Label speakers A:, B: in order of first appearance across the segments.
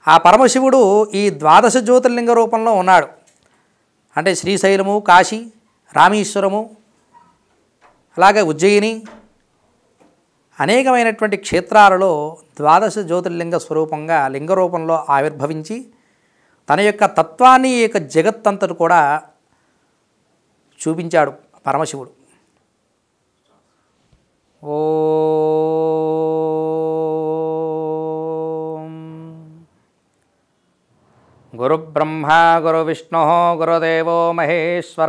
A: ఆ పరమశివుడు ఈ ద్వాదశ జ్యోతిర్లింగ రూపంలో ఉన్నాడు అంటే శ్రీశైలము కాశీ రామేశ్వరము అలాగే ఉజ్జయిని అనేకమైనటువంటి క్షేత్రాలలో ద్వాదశ జ్యోతిర్లింగ స్వరూపంగా లింగ రూపంలో ఆవిర్భవించి తన యొక్క తత్వాన్ని ఈ యొక్క జగత్తంతటి కూడా చూపించాడు పరమశివుడు ఓం గురుబ్రహ్మ గురువిష్ణు గురుదేవో మహేశ్వర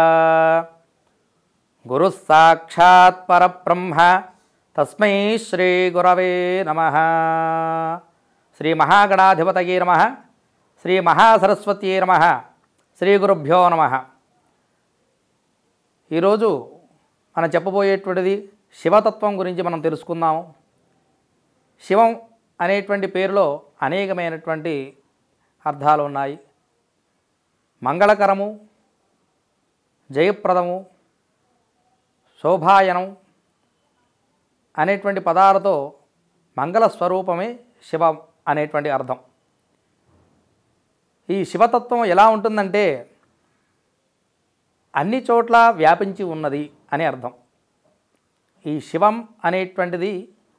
A: గురుసాక్షాత్ పరబ్రహ్మ తస్మై శ్రీ గురవే నమ శ్రీ మహాగణాధిపతయే నమ శ్రీ మహాసరస్వత్యే నమ శ్రీ గురుభ్యో నమ ఈరోజు మనం చెప్పబోయేటువంటిది శివతత్వం గురించి మనం తెలుసుకుందాము శివం అనేటువంటి పేరులో అనేకమైనటువంటి అర్థాలు ఉన్నాయి మంగళకరము జయప్రదము శోభాయనం అనేటువంటి పదాలతో మంగళ స్వరూపమే శివం అనేటువంటి అర్థం ఈ శివతత్వం ఎలా ఉంటుందంటే అన్ని చోట్ల వ్యాపించి ఉన్నది అని అర్థం ఈ శివం అనేటువంటిది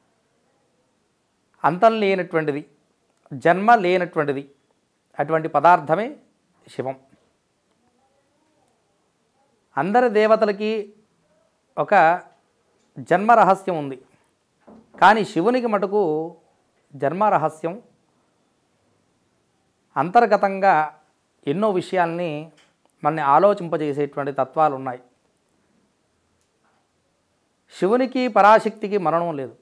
A: అంతం లేనటువంటిది జన్మ లేనటువంటిది అటువంటి పదార్థమే శివం అందరి దేవతలకి ఒక జన్మ రహస్యం ఉంది కానీ శివునికి మటుకు జన్మ రహస్యం అంతర్గతంగా ఎన్నో విషయాల్ని మనని ఆలోచింపజేసేటువంటి తత్వాలు ఉన్నాయి శివునికి పరాశక్తికి మరణం లేదు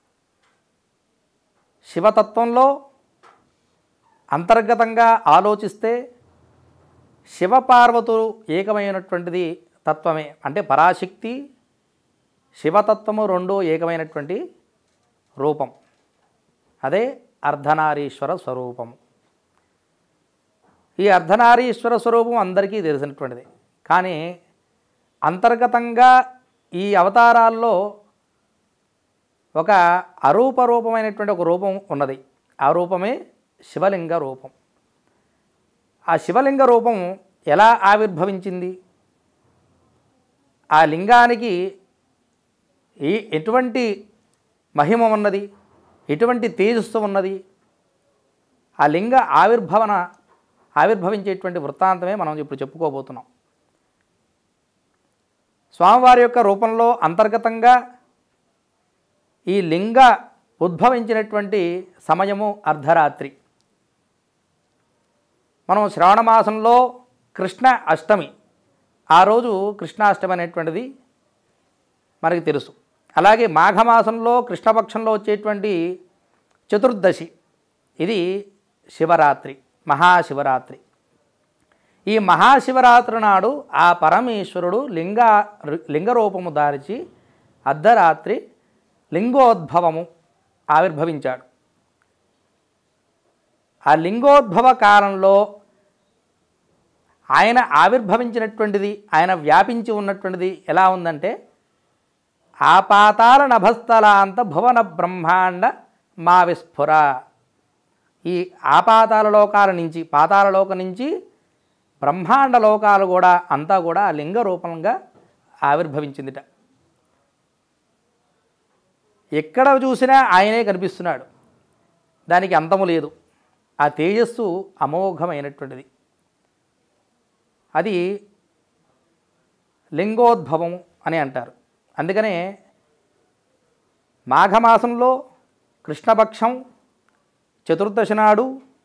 A: శివతత్వంలో అంతర్గతంగా ఆలోచిస్తే శివపార్వతులు ఏకమైనటువంటిది తత్వమే అంటే పరాశక్తి శివతత్వము రెండు ఏకమైనటువంటి రూపం అదే అర్ధనారీశ్వర స్వరూపం ఈ అర్ధనారీశ్వర స్వరూపం అందరికీ తెలిసినటువంటిది కానీ అంతర్గతంగా ఈ అవతారాల్లో ఒక అరూప రూపమైనటువంటి ఒక రూపం ఉన్నది ఆ రూపమే శివలింగ రూపం ఆ శివలింగ రూపం ఎలా ఆవిర్భవించింది ఆ లింగానికి ఈ ఎటువంటి మహిమ ఉన్నది ఎటువంటి తేజస్సు ఉన్నది ఆ లింగ ఆవిర్భవన ఆవిర్భవించేటువంటి వృత్తాంతమే మనం ఇప్పుడు చెప్పుకోబోతున్నాం స్వామివారి యొక్క రూపంలో అంతర్గతంగా ఈ లింగ ఉద్భవించినటువంటి సమయము అర్ధరాత్రి మనం శ్రావణ మాసంలో కృష్ణ అష్టమి ఆ రోజు కృష్ణాష్టమి అనేటువంటిది మనకి తెలుసు అలాగే మాఘమాసంలో కృష్ణపక్షంలో వచ్చేటువంటి చతుర్దశి ఇది శివరాత్రి మహాశివరాత్రి ఈ మహాశివరాత్రి నాడు ఆ పరమేశ్వరుడు లింగ లింగరూపము దాల్చి అర్ధరాత్రి లింగోద్భవము ఆవిర్భవించాడు ఆ లింగోద్భవ కాలంలో ఆయన ఆవిర్భవించినటువంటిది ఆయన వ్యాపించి ఉన్నటువంటిది ఎలా ఉందంటే ఆపాతాల నభస్థలాంత భువన బ్రహ్మాండ మా విస్ఫుర ఈ ఆపాతాల లోకాల నుంచి పాతాల లోకం నుంచి బ్రహ్మాండ లోకాలు కూడా అంతా కూడా ఆ లింగ రూపంగా ఆవిర్భవించిందిట ఎక్కడ చూసినా ఆయనే కనిపిస్తున్నాడు దానికి అంతము లేదు ఆ తేజస్సు అమోఘమైనటువంటిది అది లింగోద్భవం అని అంటారు అందుకనే మాఘమాసంలో కృష్ణపక్షం చతుర్దశి నాడు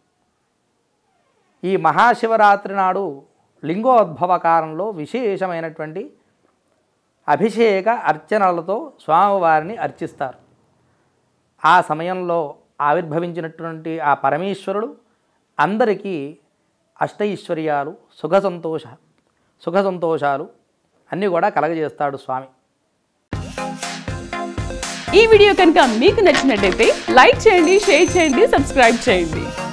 A: ఈ మహాశివరాత్రి నాడు లింగోద్భవ కాలంలో విశేషమైనటువంటి అభిషేక అర్చనలతో స్వామివారిని అర్చిస్తారు ఆ సమయంలో ఆవిర్భవించినటువంటి ఆ పరమేశ్వరుడు అందరికీ అష్టైశ్వర్యాలు సుఖ సంతోష సుఖ సంతోషాలు అన్నీ కూడా కలగజేస్తాడు స్వామి
B: ఈ వీడియో కనుక మీకు నచ్చినట్టయితే లైక్ చేయండి షేర్ చేయండి సబ్స్క్రైబ్ చేయండి